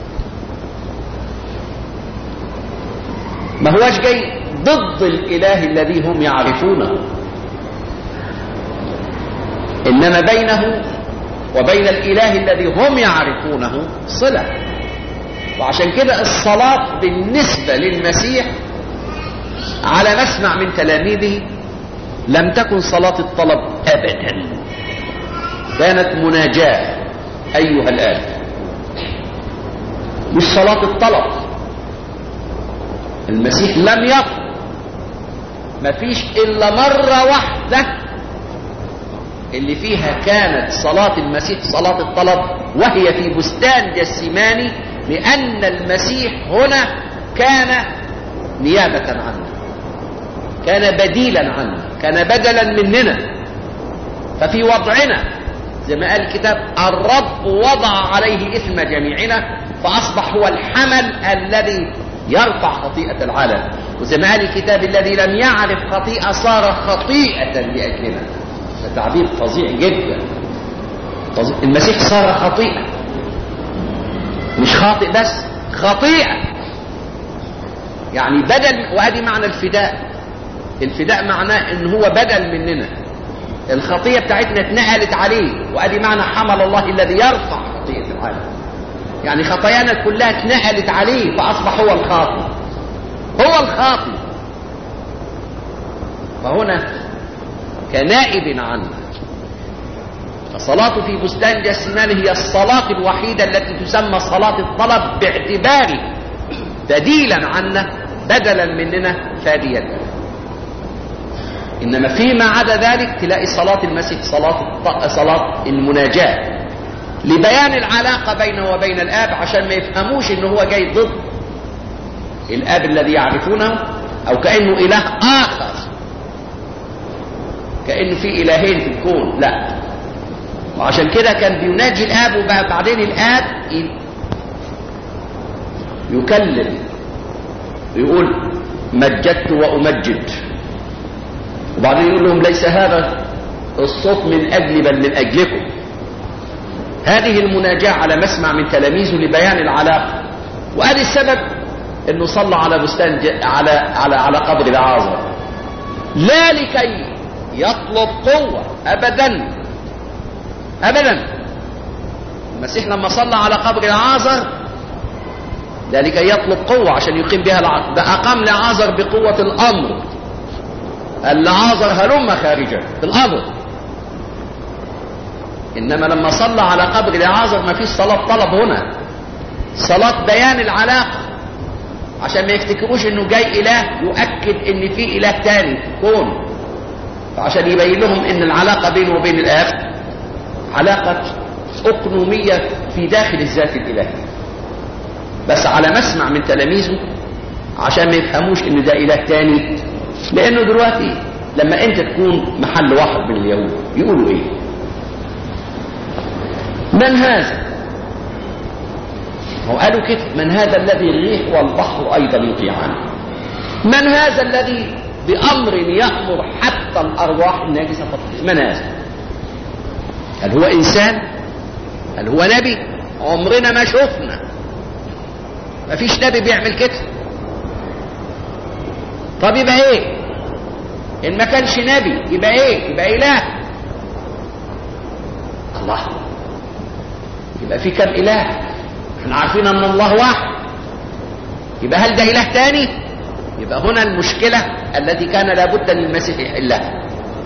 Speaker 2: ما هوش جاي ضد الإله الذي هم يعرفونه إنما بينه وبين الإله الذي هم يعرفونه صلة وعشان كده الصلاة بالنسبة للمسيح على مسمع من تلاميذه لم تكن صلاة الطلب أبدا كانت مناجاة أيها الآن مش صلاة الطلب المسيح لم يطلب مفيش إلا مرة واحدة اللي فيها كانت صلاة المسيح صلاة الطلب وهي في بستان جسيماني لأن المسيح هنا كان نيابة عنه كان بديلا عنه كان بدلا مننا ففي وضعنا زي ما قال الكتاب الرب وضع عليه إثم جميعنا فأصبح هو الحمل الذي يرفع خطيئة العالم وزي ما قال الكتاب الذي لم يعرف خطيئة صار خطيئة لأجلنا ده تعبير فظيع جدا فظيع. المسيح صار خطيئة مش خاطئ بس خطيئة يعني بدل وادي معنى الفداء الفداء معناه ان هو بدل مننا الخطية بتاعتنا اتنقلت عليه وادي معنى حمل الله الذي يرفع خطيئة العالم يعني خطايانا كلها اتنقلت عليه فاصبح هو الخاطئ هو الخاطئ فهنا كنائب عنا فصلاته في بستان جسمان هي الصلاة الوحيدة التي تسمى صلاة الطلب باعتباره بديلا عنا بدلا مننا فاديا إنما فيما عدا ذلك تلاقي صلاة المسيح صلاة صلاة المناجاة لبيان العلاقة بينه وبين الآب عشان ما يفهموش إنه هو جاي ضد الآب الذي يعرفونه أو كأنه إله آخر كأنه في إلهين في الكون لا
Speaker 1: وعشان كده كان بيناجي الاب وبعدين الاب ي- يكلم يقول مجدت وامجد وبعدين يقول لهم ليس هذا الصوت من اجلي بل من اجلكم هذه المناجاة على مسمع من تلاميذه لبيان العلاقة وادي السبب انه صلى على بستان ج... على على على قبر العازر لا لكي يطلب قوة ابدا ابدا المسيح لما صلى على قبر العازر لا لكي يطلب قوة عشان يقيم بها العازر ده أقام لعازر بقوة الأمر قال لعازر هلم خارجا الأمر إنما لما صلى على قبر لعازر ما فيش صلاة طلب هنا صلاة بيان العلاقة عشان ما يفتكروش انه جاي اله يؤكد ان في اله تاني في الكون فعشان يبين لهم ان العلاقة بينه وبين الاب علاقة اقنومية في داخل الذات الالهية بس على مسمع من تلاميذه عشان ما يفهموش ان ده اله تاني لانه دلوقتي لما انت تكون محل واحد من اليهود يقولوا ايه من هذا هو قالوا كده من هذا الذي الريح والبحر ايضا يطيعان من هذا الذي بامر يامر حتى الارواح الناجسه تطيع من هذا هل هو انسان هل هو نبي عمرنا ما شفنا ما فيش نبي بيعمل كده طب يبقى ايه ان ما كانش نبي يبقى ايه يبقى اله الله يبقى في كم اله احنا عارفين ان الله واحد يبقى هل ده اله تاني يبقى هنا المشكلة التي كان لابد للمسيح يحلها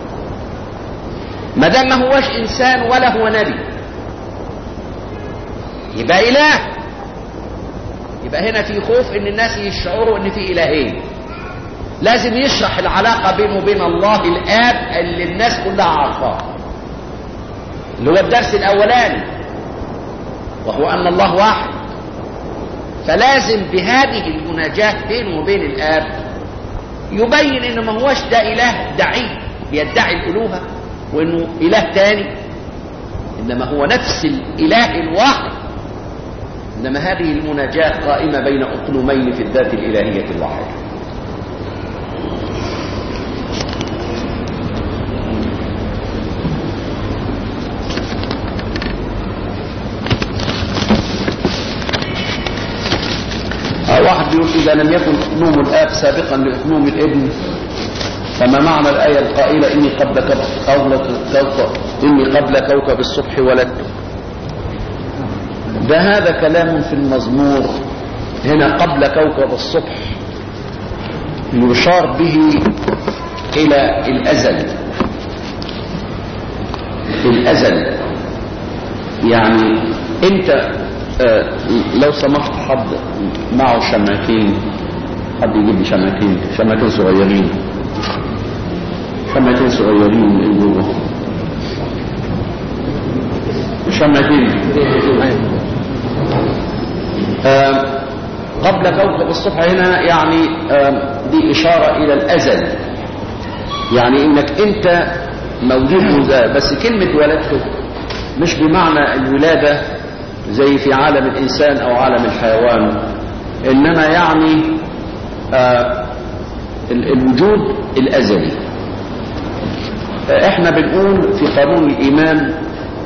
Speaker 1: ما دام ما هوش انسان ولا هو نبي يبقى اله يبقى هنا في خوف ان الناس يشعروا ان في الهين لازم يشرح العلاقة بينه وبين الله الاب اللي الناس كلها عارفاه اللي هو الدرس الاولاني وهو ان الله واحد فلازم بهذه المناجاة بينه وبين الاب يبين ان ما هوش ده اله دعي بيدعي الالوهة وانه اله تاني انما هو نفس الاله الواحد انما هذه المناجاة قائمة بين اقلومين في الذات الالهية الواحدة واحد بيقول إذا لم يكن أقنوم الآب سابقا لأقنوم الابن فما معنى الآية القائلة إني قبل كوكب إني قبل كوكب الصبح ولدت ده هذا كلام في المزمور هنا قبل كوكب الصبح يشار به إلى الأزل الأزل يعني أنت آه لو سمحت حد معه شماكين حد يجيب لي شماكين شماكين صغيرين شماكين صغيرين من جوه شماكين آه قبل كوكب الصبح هنا يعني آه دي إشارة إلى الأزل يعني إنك أنت موجود منذ بس كلمة ولدته مش بمعنى الولادة زي في عالم الإنسان أو عالم الحيوان إنما يعني آه الوجود الأزلي احنا بنقول في قانون الإيمان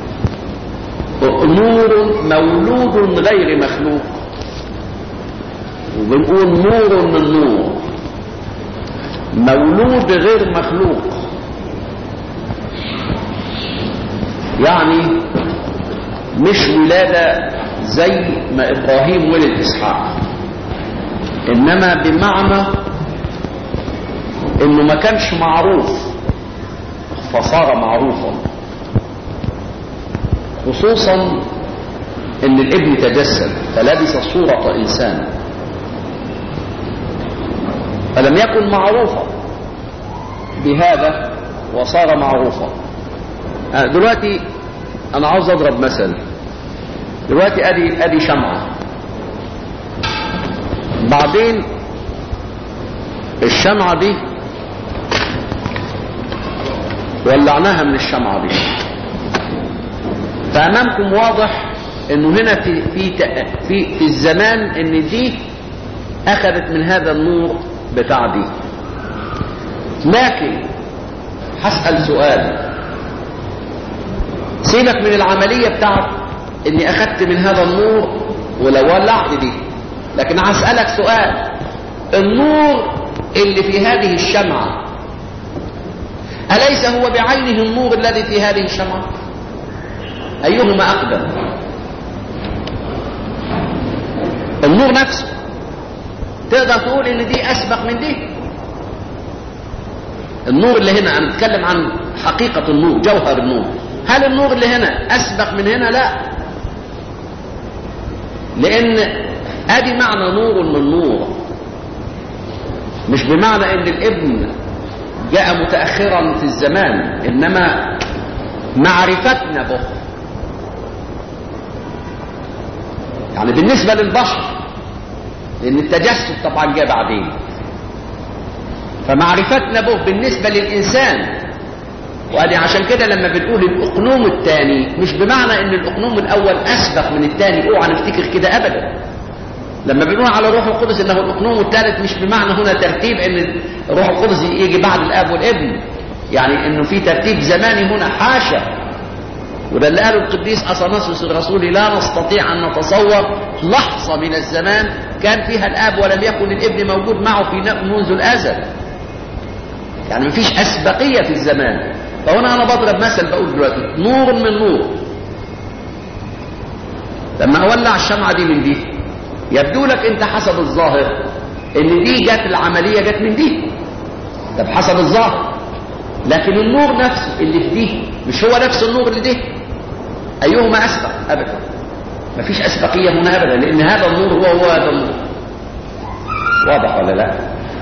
Speaker 1: نور مولود غير مخلوق وبنقول نور من نور مولود غير مخلوق يعني مش ولادة زي ما إبراهيم ولد إسحاق إنما بمعنى إنه ما كانش معروف فصار معروفا خصوصا إن الابن تجسد فلبس صورة إنسان فلم يكن معروفا بهذا وصار معروفا دلوقتي انا عاوز اضرب مثل دلوقتي ادي ادي شمعة بعدين الشمعة دي ولعناها من الشمعة دي
Speaker 2: فامامكم واضح انه هنا في في في, في الزمان ان دي اخذت من هذا النور بتاع دي لكن هسال سؤال سيبك من العمليه بتاعت اني اخذت من هذا النور ولو ولعت دي لكن هسالك سؤال النور اللي في هذه الشمعه اليس هو بعينه النور الذي في هذه الشمعه ايهما اقدم النور نفسه تقدر تقول ان دي اسبق من دي النور اللي هنا انا بتكلم عن حقيقة النور جوهر النور هل النور اللي هنا اسبق من هنا لا لان ادي معنى نور من نور مش بمعنى ان الابن جاء متأخرا في الزمان انما معرفتنا به يعني بالنسبة للبشر لأن التجسد طبعا جاء بعدين فمعرفتنا به بالنسبة للإنسان وادي عشان كده لما بنقول الأقنوم الثاني مش بمعنى ان الأقنوم الأول أسبق من الثاني اوعى نفتكر كده أبدا لما بنقول على روح القدس انه الأقنوم الثالث مش بمعنى هنا ترتيب ان روح القدس يجي بعد الآب والابن يعني انه في ترتيب زماني هنا حاشا وده اللي قاله القديس اثناسيوس الرسولي لا نستطيع ان نتصور لحظه من الزمان كان فيها الاب ولم يكن الابن موجود معه في منذ الازل يعني مفيش اسبقيه في الزمان فهنا انا بضرب مثل بقول دلوقتي نور من نور لما اولع الشمعه دي من دي يبدو لك انت حسب الظاهر ان دي جت العمليه جت من دي طب حسب الظاهر لكن النور نفسه اللي في دي مش هو نفس النور اللي ده ايهما اسبق ابدا مفيش اسبقيه هنا ابدا لان هذا النور هو هو هذا النور واضح ولا لا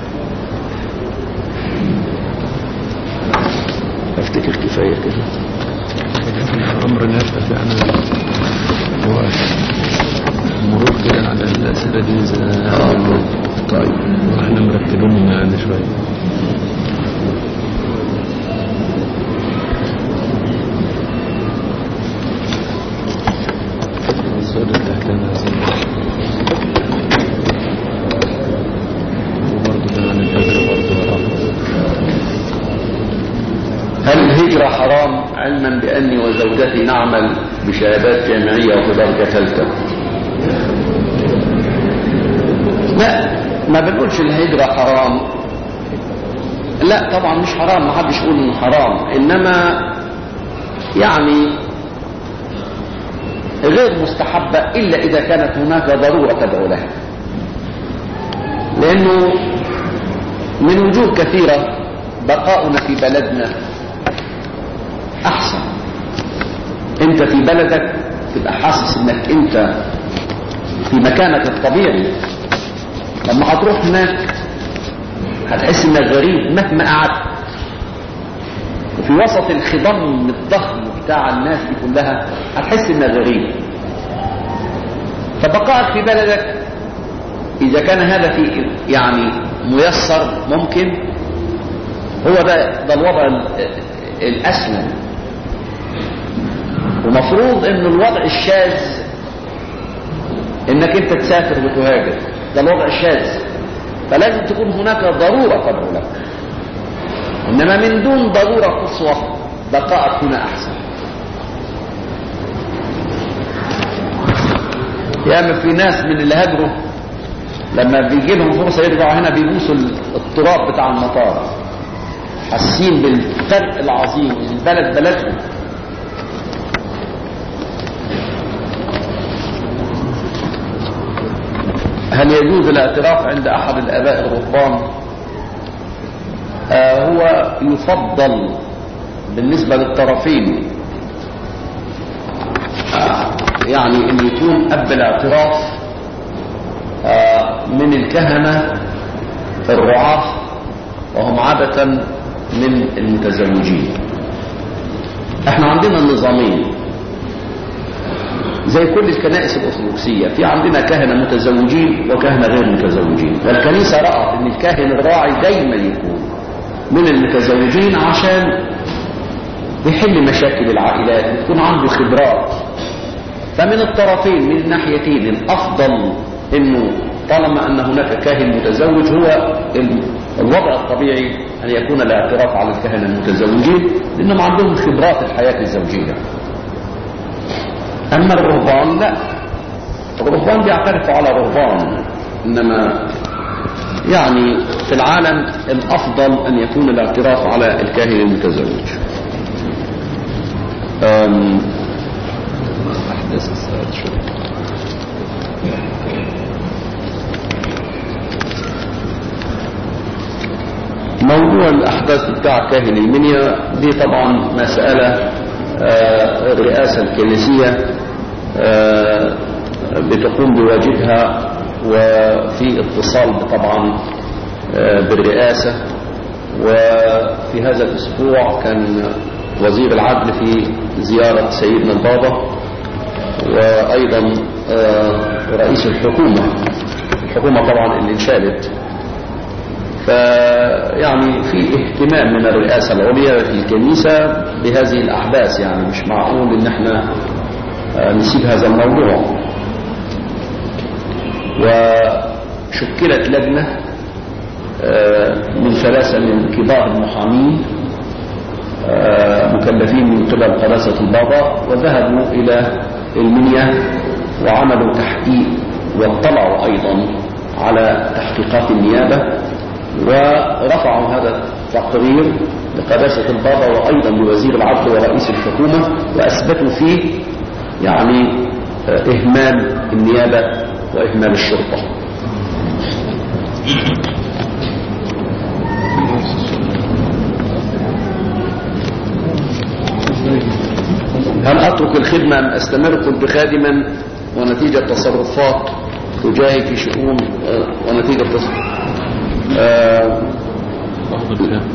Speaker 2: افتكر كفايه كده
Speaker 3: امر نافع فعلا هو مرور كده على الاسئله دي زي
Speaker 2: طيب
Speaker 3: واحنا مرتبين يعني شويه السؤال التحتاني وبرضه ده عن الهجرة برضه وراه
Speaker 2: هل الهجرة حرام علما بأني وزوجتي نعمل بشهادات جامعية وفي درجة ثالثة لا ما بنقولش الهجرة حرام لا طبعا مش حرام ما حدش يقول انه حرام انما يعني غير مستحبة إلا إذا كانت هناك ضرورة تدعو لها لأنه من وجوه كثيرة بقاؤنا في بلدنا أحسن أنت في بلدك تبقى حاسس أنك أنت في مكانك الطبيعي لما هتروح هناك هتحس انك غريب مهما قعدت وفي وسط الخضم الضخم بتاع الناس دي كلها هتحس انك غريب فبقائك في بلدك اذا كان هذا في يعني ميسر ممكن هو ده ده الوضع ال- الاسلم ومفروض ان الوضع الشاذ انك انت تسافر وتهاجر ده الوضع الشاذ فلازم تكون هناك ضرورة تدعو لك انما من دون ضرورة قصوى بقائك هنا احسن ياما في ناس من اللي هاجروا لما بيجي لهم فرصة يرجعوا هنا بيبوسوا التراب بتاع المطار حاسين بالفرق العظيم البلد بلدهم هل يجوز الاعتراف عند احد الاباء الرهبان آه هو يفضل بالنسبة للطرفين آه يعني ان يكون اب الاعتراف آه من الكهنة الرعاة وهم عادة من المتزوجين احنا عندنا النظامين زي كل الكنائس الأرثوذكسية في عندنا كهنة متزوجين وكهنة غير متزوجين والكنيسة رأت ان الكاهن الراعي دايما يكون من المتزوجين عشان يحل مشاكل العائلات يكون عنده خبرات فمن الطرفين من الناحيتين الافضل انه طالما ان هناك كاهن متزوج هو ال- الوضع الطبيعي ان يكون الاعتراف على الكهنه المتزوجين لانهم عندهم خبرات الحياه الزوجيه اما الرهبان لا الرهبان بيعترفوا على رهبان انما يعني في العالم الافضل ان يكون الاعتراف على الكاهن المتزوج أم،
Speaker 3: أحداث الساعات شوية
Speaker 2: موضوع الأحداث بتاع كاهن المنيا دي طبعا مسألة آه، الرئاسة الكنسية آه، بتقوم بواجبها وفي اتصال طبعا آه، بالرئاسة وفي هذا الأسبوع كان وزير العدل في زيارة سيدنا البابا وأيضا آه، رئيس الحكومة الحكومة طبعا اللي انشالت فيعني في اهتمام من الرئاسة العليا في الكنيسة بهذه الأحداث يعني مش معقول إن احنا آه، نسيب هذا الموضوع وشكلت لجنة آه، من ثلاثة من كبار المحامين آه، مكلفين من قبل قداسة البابا وذهبوا إلى المنيا وعملوا تحقيق واطلعوا أيضا على تحقيقات النيابة ورفعوا هذا التقرير لقداسة البابا وأيضا لوزير العدل ورئيس الحكومة وأثبتوا فيه يعني آه، إهمال النيابة وإهمال الشرطة هل أترك الخدمة أم أستمر كنت خادما ونتيجة تصرفات تجاهي في شؤون آه، ونتيجة تصرف آه،
Speaker 3: أفضل كام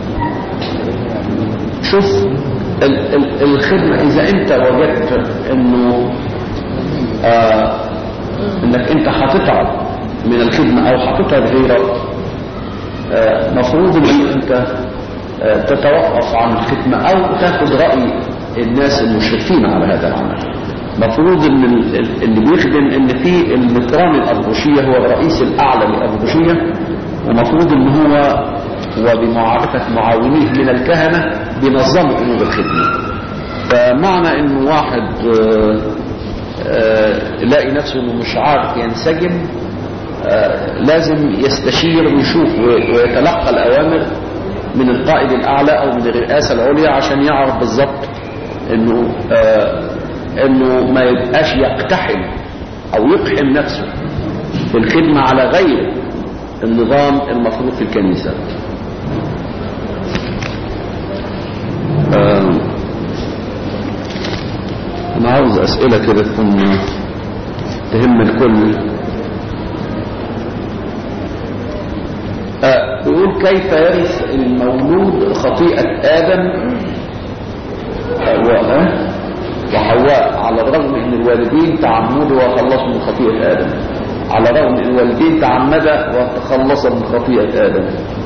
Speaker 2: شوف ال ال الخدمة إذا أنت وجدت إنه آه إنك أنت هتتعب من الخدمة أو هتتعب غيرك آه مفروض إن أنت آه تتوقف عن الخدمة أو تاخد رأي الناس المشرفين على هذا العمل مفروض ان ال- ال- اللي بيخدم ان في المتران الابغشيه هو الرئيس الاعلى للابغشيه ومفروض ان هو وبمعرفه معاونيه من الكهنه بينظموا امور الخدمه فمعنى انه واحد آه، آه، يلاقي نفسه انه مش عارف ينسجم آه، لازم يستشير ويشوف و- ويتلقى الاوامر من القائد الاعلى او من الرئاسه العليا عشان يعرف بالظبط انه آه، انه ما يبقاش يقتحم او يقحم نفسه في الخدمه على غير النظام المفروض في الكنيسه آه، انا عاوز اسئله كده تكون تهم الكل آه، بيقول كيف يرث المولود خطيئه ادم و- آه، وحواء على الرغم ان الوالدين تعمدوا وخلصوا من خطيئه ادم على الرغم ان الوالدين تعمدا وتخلصا من خطيئه ادم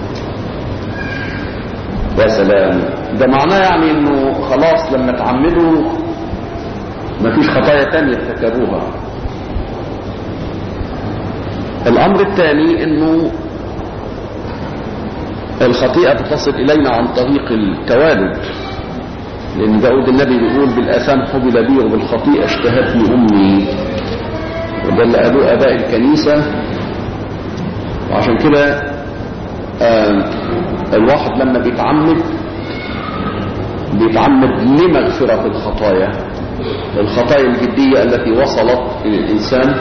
Speaker 2: يا سلام ده معناه يعني انه خلاص لما تعمدوا مفيش خطايا تانية ارتكبوها الامر الثاني انه الخطيئة تصل الينا عن طريق التوالد لان داود النبي بيقول بالاثام حبل بي وبالخطيئة اشتهتني امي وده اللي قالوه اباء الكنيسة وعشان كده آه الواحد لما بيتعمد بيتعمد لمغفرة الخطايا الخطايا الجدية التي وصلت إلى الإنسان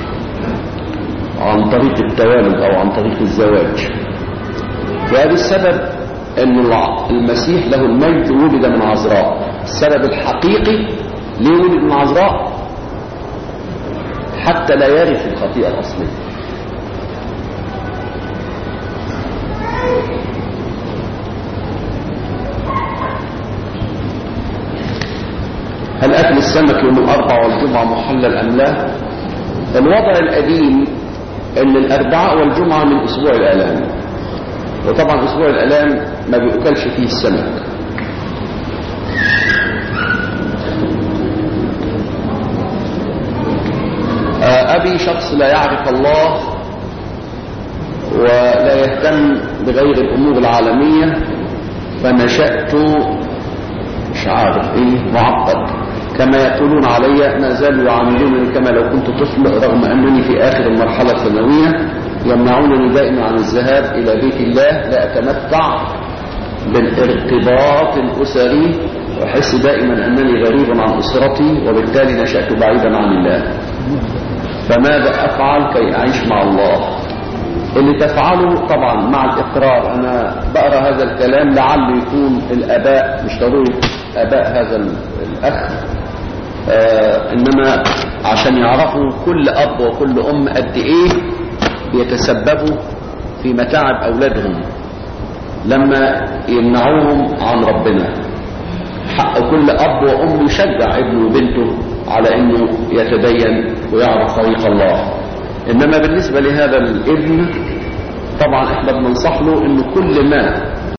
Speaker 2: عن طريق التوالد أو عن طريق الزواج وهذا السبب أن الع- المسيح له المجد ولد من عذراء السبب الحقيقي ليه ولد من عذراء حتى لا يرث الخطيئة الأصلية هل أكل السمك يوم الأربعاء والجمعة محلل أم لا؟ الوضع القديم أن الأربعاء والجمعة من أسبوع الآلام وطبعا أسبوع الآلام ما بيأكلش فيه السمك أبي شخص لا يعرف الله ولا يهتم بغير الأمور العالمية فنشأت مش عارف ايه معقد كما يقولون علي ما زالوا يعاملونني كما لو كنت طفل رغم أنني في آخر المرحلة الثانوية يمنعونني دائما عن الذهاب إلى بيت الله لا أتمتع بالارتباط الأسري وأحس دائما أنني غريب عن أسرتي وبالتالي نشأت بعيدا عن الله فماذا أفعل كي أعيش مع الله اللي تفعله طبعا مع الإقرار أنا بقرأ هذا الكلام لعله يكون الآباء مش ضروري آباء هذا الأخ آه إنما عشان يعرفوا كل أب وكل أم قد إيه بيتسببوا في متاعب أولادهم لما يمنعوهم عن ربنا حق كل أب وأم يشجع ابنه وبنته على أنه يتدين ويعرف طريق الله إنما بالنسبة لهذا الابن طبعا احنا بننصح له أنه كل ما